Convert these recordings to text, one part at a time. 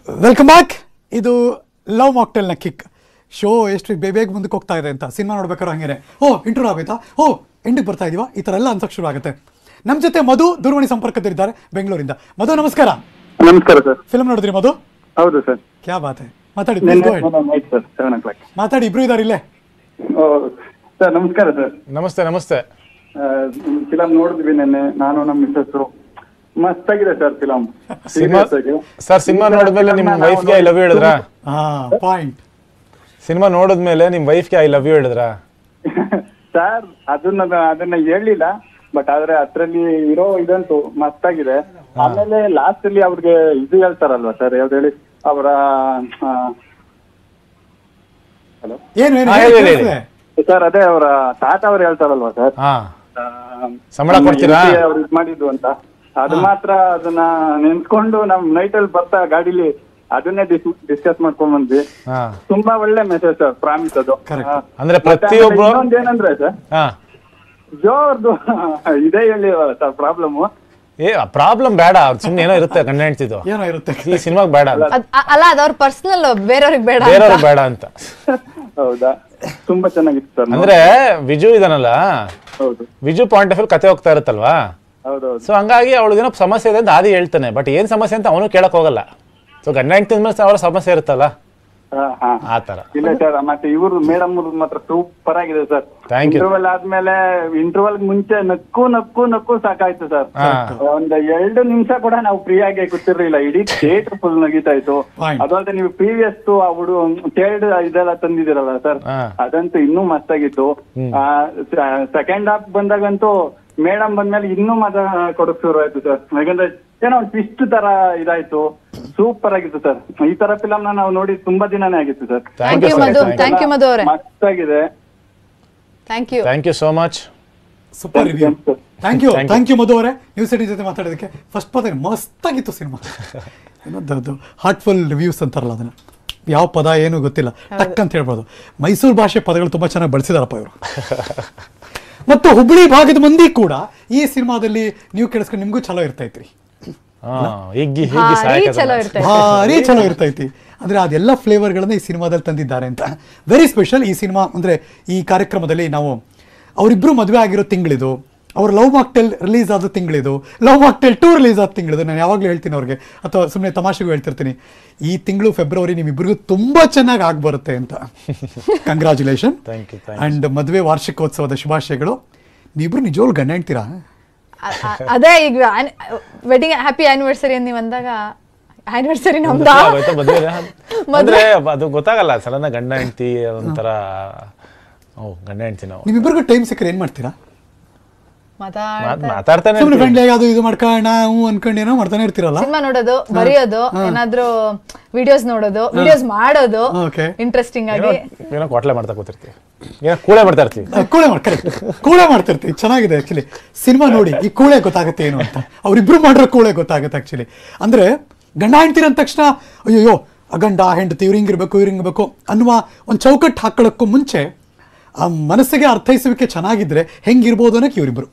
Welcome back ಇದು love ಮಾಕ್ಟೆಲ್ನ kick show ಎಷ್ಟು ಬೇಗ ಬೇಗ ಮುಂದಕ್ಕೆ ಹೋಗ್ತಾ ಇದೆ ಅಂತ ಸಿನಿಮಾ ನೋಡ್ಬೇಕಾದ್ರೆ ಹಂಗೇನೆ ಓ ಇಂಟರ್ವ್ಯೂ ಆಗೋಯ್ತಾ ಓ ಎಂಡಿಗೆ ಬರ್ತಾ ಇದೀವಾ ಈ ಥರ ಎಲ್ಲ ಅನ್ಸಕ್ಕೆ ಶುರು ಆಗುತ್ತೆ ನಮ್ಮ ಜೊತೆ ಮಧು ದೂರವಾಣಿ ಸಂಪರ್ಕದಲ್ಲಿದ್ದಾರೆ ಬೆಂಗಳೂರಿಂದ ಮಧು ನಮಸ್ಕಾರ ನಮಸ್ಕಾರ ಸರ್ ಫಿಲ್ಮ್ ನೋಡಿದ್ರಿ ಮಧು ಹೌದು ಸರ್ ಕ್ಯಾ ಬಾತ್ ಹೈ ಮಾತಾಡಿ please go ahead. Night sir seven o'clock ಮಾತಾಡಿ ಇಬ್ರು ಇದ್ದಾರೆ ಇಲ್ಲೇ ಸರ್ ನಮಸ್ಕಾರ ಸರ್ ನಮಸ್ತೆ ನಮಸ್ತೆ ಫಿಲಮ್ ನೋಡಿದ್ವಿ ನೆನ್ನೆ ನಾನು ನಮ್ಮ ಮಿಸ್ಸಸ್ ಮಸ್ತಾಗಿದೆ sir film cinema sir cinema ನೋಡಿದ್ಮೇಲೆ ನಿಮ್ಮ ವೈಫ್ಗೆ ಐ ಲವ್ ಯು ಹೇಳಿದ್ರಾ ಹಾ ಪಾಯಿಂಟ್ ಸಿನಿಮಾ ನೋಡಿದ್ಮೇಲೆ ನಿಮ್ಮ ವೈಫ್ಗೆ ಐ ಲವ್ ಯು ಹೇಳಿದ್ರಾ ಸರ್ ಅದನ್ನ ಅದನ್ನ ಹೇಳಿಲ್ಲ ಬಟ್ ಆದ್ರೆ ಅದ್ರಲ್ಲಿ ಇರೋ ಇದಂತೂ ಮಸ್ತಾಗಿದೆ ಆಮೇಲೆ ಲಾಸ್ಟ್ ಅಲ್ಲಿ ಅವ್ರಿಗೆ ಇದು ಹೇಳ್ತಾರಲ್ವಾ ಸರ್ ಯಾವ್ದು ಹೇಳಿ ಅವರ ಹಲೋ ಏನು ಏನು ಹಾ, ಹೇಳಿ, ಹೇಳಿ, ಹೇಳಿ. ಕೇಳಿಸ್ತಿದೆ? ಸರ್ ಅದೇ ಅವರ ತಾತ ಅವ್ರು ಹೇಳ್ತಾರಲ್ವಾ ಸರ್ ಹಾ ಆ, ಸಂಬಳ ನಮ್ಮ ಕೊಡ್ತೀರಾ? ಹೆಂಡ್ತಿ ಅವ್ರು ಇದ್ ಮಾಡಿದ್ದು ಅಂತ ಅದು ಮಾತ್ರ ಅದನ್ನ ನೆನ್ಸ್ಕೊಂಡು ನಮ್ ನೈಟ್ ಅಲ್ಲಿ ಬರ್ತಾ ಗಾಡಿಲಿ ಅದನ್ನೇ ಡಿಸ್ಕಸ್ ಮಾಡ್ಕೊಂಡ್ ಬಂದ್ವಿ ಹಾ ತುಂಬಾ ಒಳ್ಳೆ ಮೆಸೇಜ್ ಸರ್ ಪ್ರಾಮಿಸ್ ಅದು Correct. ಆ, ಅಂದ್ರೆ ಮತ್ತೆ ಪ್ರತಿಯೊಬ್ರು- ಆಮೇಲೆ ಇನ್ನೊಂದೇನಂದ್ರೆ ಸರ್ ಹಾ ಜೋರ್ದು ಇದೇ ಹೇಳಿ ಸರ್ ಪ್ರಾಬ್ಲಮ್ ಏ ಪ್ರಾಬ್ಲಮ್ ಬೇಡ ಅವ್ರು ಸುಮ್ಮನೆ ಏನೋ ಇರುತ್ತೆ ಗಂಡ ಹೆಂಡ್ತಿದ್ದು ಏನೋ ಇರುತ್ತೆ ಈ ಸಿನಿಮಾಗ್ ಬೇಡ ಅಂತ ಅದ್- ಅ- ಅಲ್ಲ ಅದು ಅವ್ರ ಪರ್ಸನಲ್ ಬೇರೆಯವ್ರಿಗೆ ಬೇಡ ಅಂತ. ಬೇರೆಯವ್ರಿಗೆ ಬೇಡ ಅಂತ ಹೌದಾ ತುಂಬಾ ಚೆನ್ನಾಗಿತ್ತು ಸರ್ ಅಂದ್ರೆ ವಿಜು ಇದನ್ನಲ್ಲ ಹೌದು ವಿಜು ಪಾಯಿಂಟ್ ಆಫ್ ವ್ಯೂ ಕತೆ ಹೋಗ್ತಾ ಇರುತ್ತಲ್ವಾ ಹೌದೌದು ಸೊ ಹಂಗಾಗಿ ಅವಳಿಗೇನೋ ಸಮಸ್ಯೆ ಇದೆ ಅಂತ ಆದಿ ಹೇಳ್ತಾನೆ ಬಟ್ ಏನ್ ಸಮಸ್ಯೆ ಅಂತ ಅವನು ಕೇಳಕ್ ಹೋಗಲ್ಲ ಸೊ ಗಂಡ ಹೆಂಡ್ತಿ ಮೇಲೆ ಅವರ ಸಮಸ್ಯೆ ಇರುತ್ತಲ್ಲ ಹಾ ಹಾ ಆ ತರ ಇಲ್ಲ ಸರ್ ಮತ್ತೆ ಇವರು ಮೇಡಮ್ ಮಾತ್ರ ಸೂಪರ್ ಆಗಿದೆ ಸರ್ Thank you. ಇಂಟರ್ವಲ್ ಆದ್ಮೇಲೆ ಇಂಟರ್ವಲ್ ಮುಂಚೆ ನಕ್ಕು ನಕ್ಕು ನಕ್ಕು ಸಾಕಾಯ್ತು ಸರ್ ಹಾ. ಒಂದ್ ಎರಡು ನಿಮಿಷ ಕೂಡ ನಾವು ಫ್ರೀ ಆಗಿ ಕೂತಿರ್ಲಿಲ್ಲ ಇಡೀ ಥಿಯೇಟರ್ ಫುಲ್ ನಗೀತಾ ಇತ್ತು Fine. ಅದು ಅಲ್ಲದೆ ನೀವು ಪ್ರೀವಿಯಸ್ ಆ ಹುಡು ಥರ್ಡ್ ಇದೆಲ್ಲ ತಂದಿದ್ದೀರಲ್ಲ ಸರ್ ಹಾ. ಅದಂತೂ ಇನ್ನೂ ಮಸ್ತಾಗಿತ್ತು ಸೆಕೆಂಡ್ ಹಾಫ್ ಬಂದಾಗಂತೂ ಮೇಡಮ್ ಬಂದ್ಮೇಲೆ ಇನ್ನೂ ಮಜಾ ಕೊಡಕ್ ಶುರು ಆಯ್ತು ಸರ್ ಯಾಕಂದ್ರೆ ಏನೋ ಒಂದು ಟ್ವಿಸ್ಟ್ ತರ ಇದಾಯ್ತು ಸೂಪರ್ ಆಗಿತ್ತು ಸರ್ ಈ ತರ ಫಿಲಮ್ ನಾವು ನೋಡಿ ತುಂಬಾ ದಿನನೇ ಆಗಿತ್ತು sir thank thank you you Madhu sir thank you Madhu ಅವರೇ ಮಸ್ತಾಗಿದೆ thank you thank you so much super review Thank you. Thank you Thank you. Thank you Madhu ಅವರೇ ನ್ಯೂಸ್ ಸಿಟಿ ಜೊತೆ ಮಾತಾಡೋದಕ್ಕೆ ಫಸ್ಟ್ ಪದ ಮಸ್ತಾಗಿತ್ತು ಸಿನಿಮಾ ಏನದು ಹಾರ್ಟ್ಫುಲ್ ರಿವ್ಯೂಸ್ ಅಂತಾರಲ್ಲ ಅದನ್ನ ಯಾವ ಪದ ಏನು ಗೊತ್ತಿಲ್ಲ ಟಕ್ ಅಂತ ಹೇಳ್ಬೋದು ಮೈಸೂರು ಭಾಷೆ ಪದಗಳು ತುಂಬಾ ಚೆನ್ನಾಗಿ ಬಳಸಿದಾರಪ್ಪ ಇವರು ಮತ್ತು ಹುಬ್ಬಳ್ಳಿ ಭಾಗದ ಮಂದಿ ಕೂಡ ಈ ಸಿನಿಮಾದಲ್ಲಿ ನೀವು ಕೇಳಿಸ್ಕೊಂಡು ನಿಮಗೂ ಚಲೋ ಇರ್ತೈತ್ರಿ ಹಾ ಹಿಗ್ಗಿ ಹಿಗ್ಗಿ ಭಾರಿ ಸಾಯಕ್ಕೆ ಚಲೋ ಇರ್ತೈತೆ ಭಾರಿ ಚಲೋ ಇರ್ತೈತಿ ಅಂದ್ರೆ ಅದೆಲ್ಲ ಫ್ಲೇವರ್ಗಳನ್ನ ಈ ಸಿನಿಮಾದಲ್ಲಿ ತಂದಿದ್ದಾರೆ ಅಂತ ವೆರಿ ಸ್ಪೆಷಲ್ ಈ ಸಿನಿಮಾ ಅಂದ್ರೆ ಈ ಕಾರ್ಯಕ್ರಮದಲ್ಲಿ ನಾವು ಅವರಿಬ್ರು ಮದುವೆ ಆಗಿರೋ ತಿಂಗಳಿದು ಅವ್ರ ಲವ್ ಮಾಕ್ಟೆಲ್ ರಿಲೀಸ್ ಆದ ತಿಂಗಳಿದು ಲವ್ ಮಾಕ್ಟೆಲ್ ಟೂ ರಿಲೀಸ್ ಆದ ತಿಂಗಳಿದು ನಾನು ಯಾವಾಗಲೂ ಹೇಳ್ತೀನಿ ಅವ್ರಿಗೆ ಅಥವಾ ಸುಮ್ಮನೆ ತಮಾಷೆಗೂ ಹೇಳ್ತಿರ್ತೀನಿ ಈ ತಿಂಗಳು ಫೆಬ್ರವರಿ ನಿಮ್ಮಿಬ್ಬರಿಗೂ ತುಂಬಾ ಚೆನ್ನಾಗಿ ಆಗ್ಬರುತ್ತೆ ಅಂತ congratulation Thank you, thank and ಮದುವೆ ವಾರ್ಷಿಕೋತ್ಸವದ ಶುಭಾಶಯಗಳು ನೀವಿಬ್ರು ನಿಜವಾಗ್ಲೂ ಗಂಡ ಹೇಳ್ತೀರಾ ಅ- ಅ- ಅದೇ ಈಗ ವೆಡ್ಡಿಂಗ್ ಹ್ಯಾಪಿ ಆನಿವರ್ಸರಿ ಅಂತ ನೀವು ಅಂದಾಗ ಆನಿವರ್ಸರಿ ನಮ್ದಾ ಆಗೋಯ್ತಾ ಮದ್ವೆ ಅಂದ್ರೆ ಅದು ಗೊತ್ತಾಗಲ್ಲ ಸಡನ್ ಗಂಡ ಹೆಂಡತಿ ಒಂಥರ ಓ ಗಂಡ ಹೆಂಡತಿ ನಾವು ನಿಮ್ಮಿಬ್ಬರಿಗೂ ಟೈಮ್ ಸಿಕ್ಕರೆ ಏನ್ ಮಾಡ್ತೀರಾ ಮಾತಾಡ್ ಮಾತ್- ಮಾತಾಡ್ತಾನೆ ಸುಮ್ಮನೆ ಇರ್ತೀವಿ. ಫ್ರೆಂಡ್ಲಿ ಅದು ಇದು ಮಾಡ್ಕೋಣ ಹ್ಞೂ ಅನ್ಕೊಂಡು ಏನೋ ಮಾಡ್ತಾನೆ ಇರ್ತೀರಲ್ಲ ಸಿನಿಮಾ ನೋಡೋದು ಬರೆಯೋದು ಏನಾದ್ರೂ ವಿಡಿಯೋಸ್ ನೋಡೋದು ವಿಡಿಯೋಸ್ ಮಾಡೋದು Okay. ಇಂಟ್ರೆಸ್ಟಿಂಗ್ ಏನೋ ಆಗಿ ಏನೋ ಕೊಟ್ಲೆ ಮಾಡ್ತಾ ಕೂತಿರ್ತೀವಿ ಏನೋ ಕೂಳೆ ಮಾಡ್ತಾ ಇರ್ತೀವಿ ಆ, ಕೂಳೆ ಮಾಡಿ ಕರೆಕ್ಟ್ ಕೂಳೆ ಮಾಡ್ತಿರ್ತೀವಿ ಚೆನ್ನಾಗಿದೆ ಆಕ್ಚುಲಿ ಸಿನಿಮಾ ನೋಡಿ ಈ ಕೂಳೆ ಗೊತ್ತಾಗುತ್ತೆ ಏನು ಅಂತ ಅವ್ರಿಬ್ರು ಮಾಡಿರೋ ಕೂಳೆ ಗೊತ್ತಾಗುತ್ತೆ ಆಕ್ಚುಲಿ ಅಂದ್ರೆ ಗಂಡ ಹೆಂಡ್ತೀರ ಅಂದ ತಕ್ಷಣ ಅಯ್ಯೋ ಆ ಗಂಡ ಹೆಂಡತಿ ಇವ್ರು ಹಿಂಗಿರ್ಬೇಕು ಇವ್ರು ಹಿಂಗಿರ್ಬೇಕು ಅನ್ನುವ ಒಂದು ಚೌಕಟ್ಟು ಹಾಕೊಳ್ಳೋಕ್ಕೂ ಮುಂಚೆ ಆ ಮನಸ್ಸಿಗೆ ಅರ್ಥೈಸುವಿಕೆ ಚೆನ್ನಾಗಿದ್ರೆ ಹೆಂಗಿರ್ಬೋದು ಅನ್ನೋಕೆ ಇವರಿಬ್ರು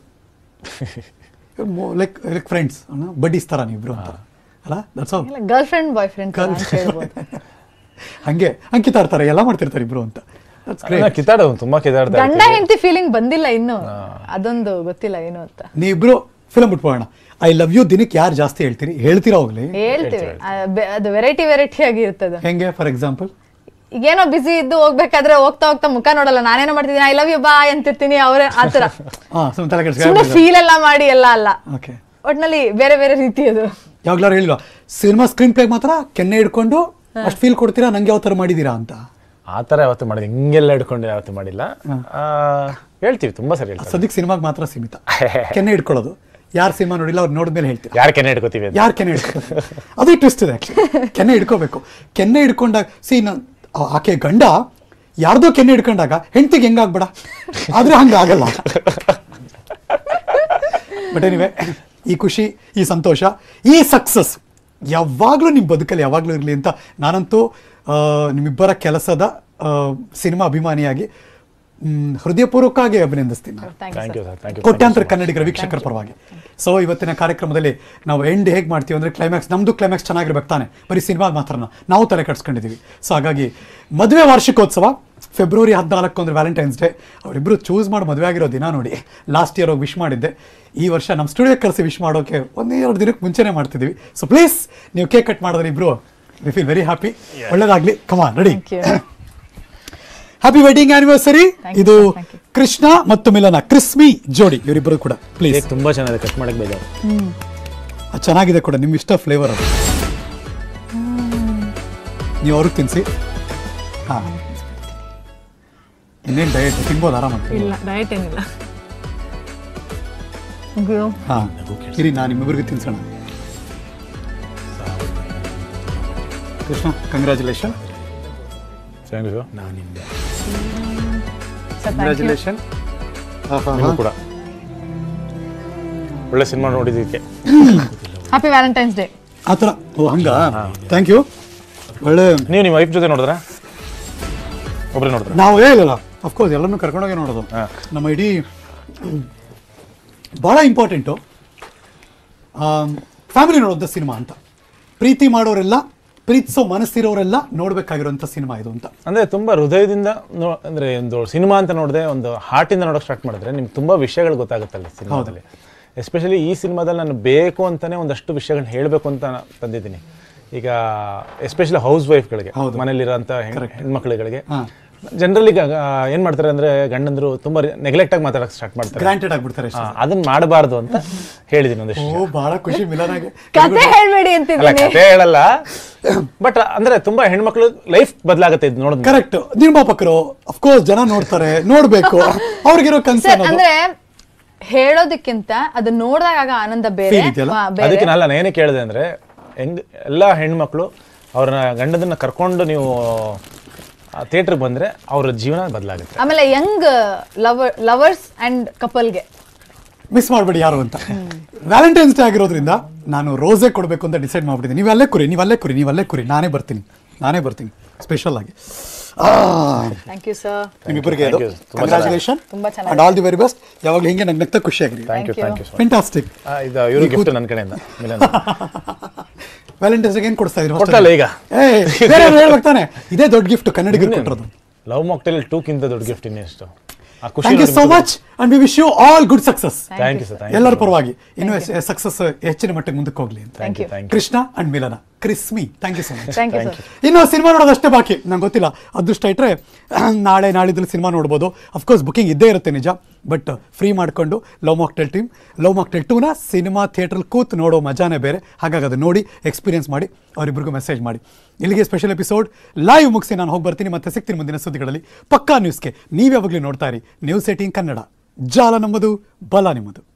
ಲೈಕ್ ಲೈಕ್ ಫ್ರೆಂಡ್ಸ್ ಬಡ್ಡಿಸ್ ಥರ ನೀವಿಬ್ರು ಅಂತ ಅಲ್ಲ that's all girl friend boy friend ಹೇಳ್ಬೋದು ಹಂಗೆ ಅಂಕಿತ ಆಡ್ತಾರೆ ಎಲ್ಲ ಮಾಡ್ತಿರ್ತಾರೆ ಇಬ್ರು ಅಂತ ದಟ್ಸ್ ಗ್ರೇಟ್ ಕಿತ್ತಾಡೋದು ತುಂಬಾ ಕಿತ್ತಾಡ್ತಾ ಗಂಡ ಇರ್ತೀವಿ. ಹೆಂಡತಿ ಫೀಲಿಂಗ್ ಬಂದಿಲ್ಲ ಇನ್ನು ಅದೊಂದು ಗೊತ್ತಿಲ್ಲ ಏನು ಅಂತ ನೀವಿಬ್ರು ಫಿಲಮ್ ಬಿಟ್ಬೋಣ ಐ ಲವ್ ಯು ದಿನಕ್ಕೆ ಯಾರು ಜಾಸ್ತಿ ಹೇಳ್ತೀರಿ ಹೇಳ್ತೀರಾ ಹೋಗ್ಲಿ ಹೇಳ್ತೀವಿ ಆ, ಬೆ- ಅದು ವೆರೈಟಿ ವೆರೈಟಿ ಆಗಿ ಇರ್ತದೆ ಹೆಂಗೆ ಫಾರ್ ಎಕ್ಸಾಂಪಲ್ ಈಗೇನೋ ಬಿಸಿ ಇದ್ದು ಹೋಗ್ಬೇಕಾದ್ರೆ ಹೋಗ್ತಾ ಹೋಗ್ತಾ ಮುಖ ನೋಡಲ್ಲ ನಾನೇನೋ ಮಾಡ್ತಿದ್ದೀನಿ ಐ ಲವ್ ಯು ಬಾಯ್ ಅಂತಿರ್ತೀನಿ ಅವ್ರೆ ಆತರ ಹಾ ಸುಮ್ಮನೆ ತಲೆ ಸುಮ್ಮನೆ ಕೆಡಿಸ್ಕೊಂಡು ಫೀಲ್ ಎಲ್ಲ ಮಾಡಿ ಎಲ್ಲ ಅಲ್ಲ ಓಕೆ ಒಟ್ನಲ್ಲಿ ಬೇರೆ ಬೇರೆ ರೀತಿ ಅದು ಯಾವಾಗ್ಲಾರು ಹೇಳಿಲ್ವಾ ಸಿನಿಮಾ ಸ್ಕ್ರೀನ್ ಪ್ಲೇ ಮಾತ್ರ ಕೆನ್ನೆ ಹಿಡ್ಕೊಂಡು ಅಷ್ಟು ಫೀಲ್ ಕೊಡ್ತೀರಾ ನಂಗೆ ಯಾವ ಥರ ಮಾಡಿದ್ದೀರಾ ಅಂತ ಆ ಥರ ಯಾವತ್ತು ಮಾಡಿದ್ವಿ ಹಿಂಗೆಲ್ಲ ಹಿಡ್ಕೊಂಡು ಯಾವತ್ತು ಮಾಡಿಲ್ಲ ಆ, ಹೇಳ್ತೀವಿ ತುಂಬಾ ಸರಿ ಹೇಳ್ತೀವಿ ಸದ್ಯಕ್ಕೆ ಸಿನಿಮಾಗೆ ಮಾತ್ರ ಸೀಮಿತ ಕೆನ್ನೆ ಹಿಡ್ಕೊಳ್ಳೋದು ಯಾರು ಸಿನಿಮಾ ನೋಡಿಲ್ಲ ಅವ್ರು ನೋಡಿದ್ಮೇಲೆ ಹೇಳ್ತೀರಾ ಯಾರು ಕೆನೆ ಹಿಡ್ಕೋತೀವಿ ಅಂತ ಯಾರು ಕೆನ್ನೆ ಹಿಡ್ಕೊ ಅದು ಟ್ವಿಸ್ಟ್ ಇದೆ ಆಕ್ಚುಲಿ ಕೆನ್ನೆ ಹಿಡ್ಕೋಬೇಕು ಕೆನ್ನೆ ಹಿಡ್ಕೊಂಡಾಗ ಸಿ ಆಕೆ ಗಂಡ ಯಾರ್ದೋ ಕೆನ್ನೆ ಹಿಡ್ಕೊಂಡಾಗ ಹೆಂಡತಿಗೆ ಹೆಂಗಾಗ್ಬೇಡ ಆದ್ರೆ ಹಂಗಾಗಲ್ಲ ಬಟ್ ಎನಿವೆ ಈ ಖುಷಿ ಈ ಸಂತೋಷ ಈ ಸಕ್ಸಸ್ ಯಾವಾಗಲೂ ನಿಮ್ಮ ಬದುಕಲ್ಲಿ ಯಾವಾಗಲೂ ಇರಲಿ ಅಂತ ನಾನಂತೂ ಆ, ನಿಮ್ಮಿಬ್ಬರ ಕೆಲಸದ ಸಿನಿಮಾ ಅಭಿಮಾನಿಯಾಗಿ ಮ್, ಹೃದಯಪೂರ್ವಕವಾಗಿ ಅಭಿನಂದಿಸ್ತೀನಿ ನಾನು. Thank thank you sir thank you ಕೋಟ್ಯಾಂತರ ಕನ್ನಡಿಗರ ವೀಕ್ಷಕರ ಪರವಾಗಿ ಸೊ ಇವತ್ತಿನ ಕಾರ್ಯಕ್ರಮದಲ್ಲಿ ನಾವು ಎಂಡ್ ಹೇಗೆ ಮಾಡ್ತೀವಿ ಅಂದರೆ ಕ್ಲೈಮ್ಯಾಕ್ಸ್ ನಮ್ಮದು ಕ್ಲೈಮ್ಯಾಕ್ಸ್ ಚೆನ್ನಾಗಿರ್ಬೇಕು ತಾನೆ ಬರೀ ಸಿನಿಮಾ ಮಾತ್ರ ನಾವು ತಲೆ ಕಟ್ಸ್ಕೊಂಡಿದ್ದೀವಿ ಸೊ ಹಾಗಾಗಿ ಮದುವೆ ವಾರ್ಷಿಕೋತ್ಸವ ಫೆಬ್ರವರಿ ಹದಿನಾಲ್ಕು ಅಂದರೆ ವ್ಯಾಲೆಂಟೈನ್ಸ್ ಡೇ ಅವರಿಬ್ಬರು ಚೂಸ್ ಮಾಡಿ ಮದುವೆ ಆಗಿರೋ ದಿನ ನೋಡಿ ಲಾಸ್ಟ್ ಇಯರ್ ಹೋಗಿ ವಿಶ್ ಮಾಡಿದ್ದೆ ಈ ವರ್ಷ ನಮ್ಮ ಸ್ಟುಡಿಯೋಗೆ ಕರೆಸಿ ವಿಶ್ ಮಾಡೋಕೆ ಒಂದು ಎರಡು ದಿನಕ್ಕೆ ಮುಂಚೆನೇ ಮಾಡ್ತಿದ್ದೀವಿ ಸೊ ಪ್ಲೀಸ್ ನೀವು ಕೇಕ್ ಕಟ್ ಮಾಡಿದ್ರೆ ಇಬ್ಬರು ವಿ ಫೀಲ್ ವೆರಿ ಹ್ಯಾಪಿ ಒಳ್ಳೇದಾಗಲಿ come on ready Thank you. Happy wedding anniversary Thank you, ಇದು sir. Thank you. ಕೃಷ್ಣ ಮತ್ತು ಮಿಲನ ಕ್ರಿಸ್ಮಿ ಜೋಡಿ ಇವರಿಬ್ಬರು ಕೂಡ ಪ್ಲೀಸ್ ಕೇಕ್ ತುಂಬಾ ಚೆನ್ನಾಗಿದೆ ಕಟ್ ಮಾಡಕ್ ಬೇಜಾರು ಅದು ಚೆನ್ನಾಗಿದೆ ಕೂಡ ನಿಮ್ಮ ಇಷ್ಟ ಫ್ಲೇವರ್ ಅದು ನೀವು ಅವ್ರಿಗೆ ತಿನ್ಸಿ ಹಾ ಇನ್ನೇನು ಡಯಟ್ ತಿನ್ಬೋದು ಆರಾಮಾಗಿ ಇಲ್ಲ ಡಯಟ್ ಏನಿಲ್ಲ ಗುರು ಹಾ ಇರಿ ನಾನು ನಿಮ್ಮಿಬ್ಬರಿಗೆ ತಿನ್ಸೋಣ Krishna congratulation thank you sir thank you congratulation ನಿಮಗೂ ಕೂಡ ಒಳ್ಳೆ ಸಿನಿಮಾ ನೋಡಿದ್ದಕ್ಕೆ ಹ್ಯಾಪಿ ವ್ಯಾಲೆಂಟೈನ್ಸ್ ಡೇ ಆ ಥರ ಓ ಹಂಗ ಥ್ಯಾಂಕ್ ಯು ಒಳ್ಳೆ ನೀವು ನಿಮ್ಮ ವೈಫ್ ಜೊತೆ ನೋಡಿದ್ರ ಒಬ್ರೇ ನೋಡಿದ್ರ ನಾವು ಹೇಳಿಲ್ಲ ಅಫ್ಕೋರ್ಸ್ ಎಲ್ಲರನ್ನೂ ಕರ್ಕೊಂಡೋಗಿ ನೋಡೋದು ಹಾ. ನಮ್ಮ ಇಡೀ ಭಾಳ ಇಂಪಾರ್ಟೆಂಟು ಫ್ಯಾಮಿಲಿ ನೋಡೋದು ಸಿನಿಮಾ ಅಂತ ಪ್ರೀತಿ ಮಾಡೋರೆಲ್ಲ ಪ್ರೀತಿಸೋ ಮನಸ್ಸಿರೋರೆಲ್ಲ ನೋಡ್ಬೇಕಾಗಿರೋಂಥ ಸಿನಿಮಾ ಇದು ಅಂತ ಅಂದ್ರೆ ತುಂಬಾ ಹೃದಯದಿಂದ ನೋ- ಅಂದ್ರೆ ಒಂದು ಸಿನಿಮಾ ಅಂತ ನೋಡಿದ್ರೆ ಒಂದು ಹಾರ್ಟಿಂದ ನೋಡೋಕೆ ಸ್ಟಾರ್ಟ್ ಮಾಡಿದ್ರೆ ನಿಮ್ಗೆ ತುಂಬಾ ವಿಷಯಗಳು ಗೊತ್ತಾಗುತ್ತಲ್ಲ ಸಿನಿಮಾದಲ್ಲಿ ಎಸ್ಪೆಷಲಿ ಈ ಸಿನಿಮಾದಲ್ಲಿ ನಾನು ಬೇಕು ಅಂತಾನೆ ಒಂದಷ್ಟು ವಿಷಯಗಳನ್ನ ಹೇಳಬೇಕು ಅಂತ ನಾನು ತಂದಿದ್ದೀನಿ ಈಗ ಎಸ್ಪೆಷಲಿ ಹೌಸ್ ವೈಫ್ಗಳಿಗೆ ಹೌದು. ಮನೇಲಿರೋಂಥ ಹೆಣ್ಮಕ್ಳುಗಳಿಗೆ ಹಾ. ಜನರಲಿ ಏನ್ ಮಾಡ್ತಾರೆ ಅಂದ್ರೆ ಗಂಡಂದ್ರು ತುಂಬಾ ನೆಗ್ಲೆಕ್ಟ್ ಆಗಿ ಮಾತಾಡಕ್ ಸ್ಟಾರ್ಟ್ ಮಾಡ್ತಾರೆ ಗ್ರಾಂಟೆಡ್ ಆಗ್ಬಿಡ್ತಾರೆ ಹಾ, ಅದನ್ನ ಮಾಡಬಾರ್ದು ಅಂತ ಹೇಳಿದ್ದೀನಿ ಒಂದಿಷ್ಟು ಓ ಬಹಳ ಖುಷಿ ಮಿಲನಾಗೆ ಕತೆ ಹೇಳ್ಬೇಡಿ ಅಲ್ಲ ಅಂತಿದ್ದೀನಿ ಕತೆ ಹೇಳಲ್ಲ ಬಟ್ ಅಂದ್ರೆ ತುಂಬಾ ಹೆಣ್ಮಕ್ಳು ಲೈಫ್ ಬದಲಾಗುತ್ತೆ ಇದು ನೋಡಿದ್ರೆ ಕರೆಕ್ಟ್ ನಿರ್ಮಾಪಕರು ಅಫ್ಕೋರ್ಸ್ ಜನ ನೋಡ್ತಾರೆ ನೋಡ್ಬೇಕು ಅವ್ರಿಗಿರೋ ಸರ್ ಕನ್ಸರ್ನ್ ಅಂದ್ರೆ ಹೇಳೋದಕ್ಕಿಂತ ಅದು ನೋಡಿದಾಗ ಆಗ ಆನಂದ ಬೇರೆ Feel ಇದೆಯಲ್ಲ? ಹಾ, ಬೇರೆ ಅದಕ್ಕೆ ನಾನು ಏನೇ ಕೇಳಿದೆ ಅಂದ್ರೆ ಹೆಂಗ್ ಎಲ್ಲಾ ಹೆಣ್ಮಕ್ಳು ಅವ್ರನ್ನ ಗಂಡದನ್ನ ಕರ್ಕೊಂಡು ನೀವು ಥಿಯೇಟ್ರಿಗೆ ಬಂದ್ರೆ ಅವ್ರ ಜೀವನ ಬದಲಾಗುತ್ತೆ ಆಮೇಲೆ ಯಂಗ್ ಲವರ್ ಲವರ್ಸ್ ಅಂಡ್ ಕಪಲ್ಗೆ ಮಿಸ್ ಮಾಡಬೇಡಿ ಯಾರು ಅಂತ ವ್ಯಾಲೆಂಟೈನ್ಸ್ ಡೇ ಆಗಿರೋದ್ರಿಂದ ನಾನು ರೋಸೇ ಕೊಡಬೇಕು ಅಂತ ಡಿಸೈಡ್ ಮಾಡ್ಬಿಟ್ಟಿದ್ದೀನಿ ನೀವು ಅಲ್ಲೇ ಕುರಿ ನೀವು ಅಲ್ಲೇ ಕುರಿ ನೀವು ಅಲ್ಲೇ ಕುರಿ ನಾನೇ ಬರ್ತೀನಿ ನಾನೇ ಬರ್ತೀನಿ ಸ್ಪೆಷಲ್ ಆಗಿ ಥ್ಯಾಂಕ್ ಯು ಸರ್ ನಿಮ್ಮಿಬ್ಬರಿಗೆ Thank you. ತುಂಬಾ ಕಂಗ್ರಾಚುಲೇಷನ್ ತುಂಬಾ ಚೆನ್ನಾಗಿದೆ. And all the very best ಯಾವಾಗಲೂ ಹಿಂಗೆ ನಂಗೆ ನಗ್ತಾ ಖುಷಿಯಾಗಿರಿ thank you Thank thank you fantastic ಇದು ಇವರು ಗಿಫ್ಟ್ ನನ್ನ ಕಡೆಯಿಂದ ಮಿಲನ್ ವ್ಯಾಲೆಂಟೈನ್ಸ್ ಡೇ ಏನು ಕೊಡಿಸ್ತಾ ಇದ್ರಿ ಕೊಡ್ತಲ್ಲ ಈಗ ಏ ಬೇರೆ ಏನಾದ್ರು ಹೇಳ್ಬೇಕು ತಾನೆ ಇದೇ ದೊಡ್ಡ ಗಿಫ್ಟ್ ಕನ್ನಡಿಗರು ಕೊಟ್ಟಿರೋದು ಲವ್ ಮಾಕ್ಟೇಲ್ ಟೂಕ್ಕಿಂತ ದೊಡ್ಡ ಗಿಫ್ಟ್ ಇನ್ನೆಷ್ಟು ಆ ಖುಷಿ thank you so much and we wish you all good success thank you sir thank ಎಲ್ಲರ ಪರವಾಗಿ ಇನ್ನೂ ಸಕ್ಸಸ್ ಹೆಚ್ಚಿನ ಮಟ್ಟಿಗೆ ಮುಂದಕ್ಕೆ ಹೋಗ್ಲಿ ಅಂತ thank you thank you Krishna and Milana Krismi thank you so much thank you sir ಇನ್ನು ಸಿನಿಮಾ ನೋಡೋದಷ್ಟೇ ಬಾಕಿ ನಂಗೆ ಗೊತ್ತಿಲ್ಲ ಅದೃಷ್ಟ ಇಟ್ಟರೆ ನಾಳೆ ನಾಳಿದ್ರಲ್ಲಿ ಸಿನಿಮಾ ನೋಡ್ಬೋದು ಅಫ್ಕೋರ್ಸ್ ಬುಕಿಂಗ್ ಇದ್ದೇ ಇರುತ್ತೆ ನಿಜ ಬಟ್ ಫ್ರೀ ಮಾಡಿಕೊಂಡು love mocktail team love mocktail ಟೂನ ಸಿನಿಮಾ ಥಿಯೇಟ್ರಲ್ಲಿ ಕೂತ್ ನೋಡೋ ಮಜಾನೇ ಬೇರೆ ಹಾಗಾಗಿ ಅದು ನೋಡಿ ಎಕ್ಸ್ಪೀರಿಯನ್ಸ್ ಮಾಡಿ ಅವರಿಬ್ಬರಿಗೂ ಮೆಸೇಜ್ ಮಾಡಿ ಇಲ್ಲಿಗೆ ಸ್ಪೆಷಲ್ ಎಪಿಸೋಡ್ ಲೈವ್ ಮುಗಿಸಿ ನಾನು ಹೋಗಿ ಬರ್ತೀನಿ ಮತ್ತೆ ಸಿಗ್ತೀನಿ ಮುಂದಿನ ಸುದ್ದಿಗಳಲ್ಲಿ ಪಕ್ಕಾ ನ್ಯೂಸ್ಗೆ ನೀವು ಯಾವಾಗಲೂ ನೋಡ್ತಾ ಇರಿ ನ್ಯೂಸ್ ಏಟೀನ್ ಕನ್ನಡ ಜಾಲ ನಮ್ಮದು ಬಲ ನಿಮ್ಮದು